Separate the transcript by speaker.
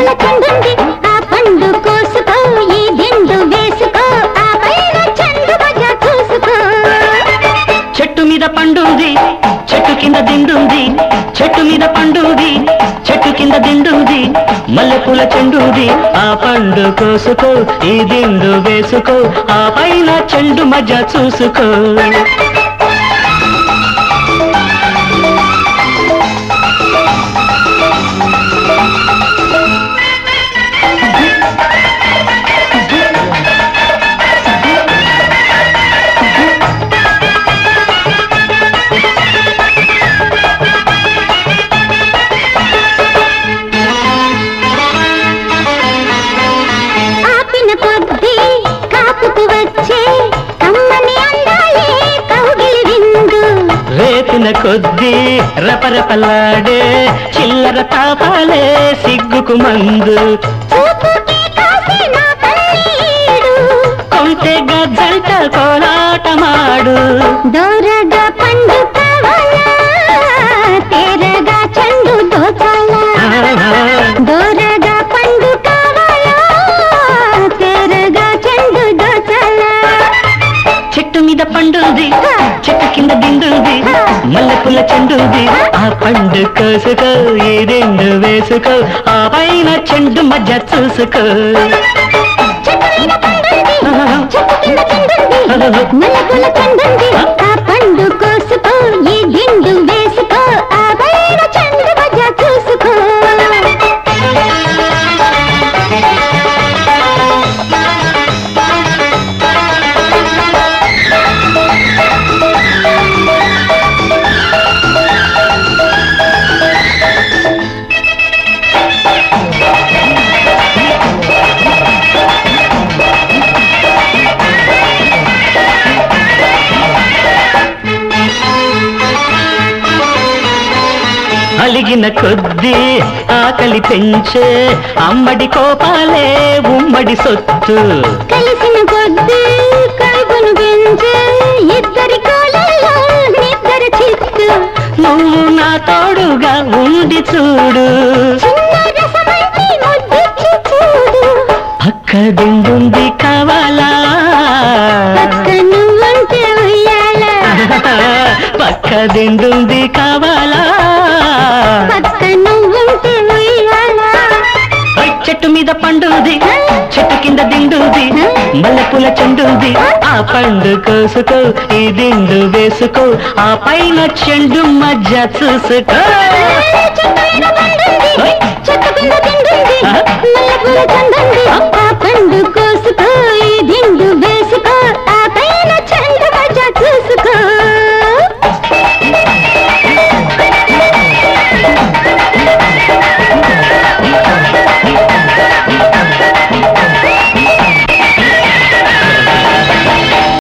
Speaker 1: పూల చెండుంది ఆ పండు కోసుకో ఈ దిండు వేసుకో ఆ పైన చెండు మజా చూసుకో
Speaker 2: చెట్టు మీద పండుంది చెట్టు కింద దిండుంది చెట్టు మీద పండుంది చెట్టు కింద దిండుంది మల్లెపూల చెండుంది ఆ పండు కోసుకో ఈ దిండు వేసుకో ఆ పైన చెండు మధ్య చూసుకో
Speaker 1: ఆపిన కొద్దీ కాపుకు వచ్చే కమ్మని అందాలే కౌగిలి విందు
Speaker 2: రేపిన కొద్దీ రపరపలాడే చిల్లర తాపాలే సిగ్గుకు మందు
Speaker 1: చూపుకి కాసే నా కన్నీడు
Speaker 2: కొంటె గజ్జంట కోలాటమాడు
Speaker 1: దూరగా పండు కావాలా తేరగా చెండు దోచాలా దూరగా పండు కావాలా తేరగా చెండు దోచాలా
Speaker 2: చెట్టు మీద పండుంది చెట్టు కింద దిండుంది మల్లెపూల చెండుంది ఆ పండు కోసుకో ఈ రెండు వేసుకో ఆ పైన చెండు మధ్య చూసుకో
Speaker 1: చెట్టు మీద పండుంది చెట్టు కింద చెండుంది మల్లెపూల చెండుంది ఆ పండు కోసుకో ఈ దిండు వేసుకో ఆ పైన చెండు మధ్య చూసుకో
Speaker 2: అలిగిన కొద్దీ ఆకలి పెంచే అమ్మడి కోపాలే ఉమ్మడి సొత్తు
Speaker 1: కలిసిన కొద్దీ కడుపును పెంచే ఇద్దరి కోలలో నిద్దరు చిత్తు
Speaker 2: నువ్వు నా తోడుగా ఉండి చూడు
Speaker 1: చిన్న రసమంటి ముద్దిచ్చి చూడు
Speaker 2: పక్క దిండుంది కావాలా
Speaker 1: పక్క నువ్వుంటే ఉయ్యాల
Speaker 2: పక్క దిండుంది కావాలా
Speaker 1: పక్క నువ్వుంటే ఉయ్యాల
Speaker 2: ఓయ్ చెట్టు మీద పండుంది చెట్టు కింద దిండుంది మల్లెపూల చెండుంది ఆ పండు కోసుకో ఈ దిండు వేసుకో ఆ పైన చెండు మధ్య చూసుకో
Speaker 1: చెట్టు మీద పండుంది చెట్టు కింద తింటుంది మల్లెపూల చంద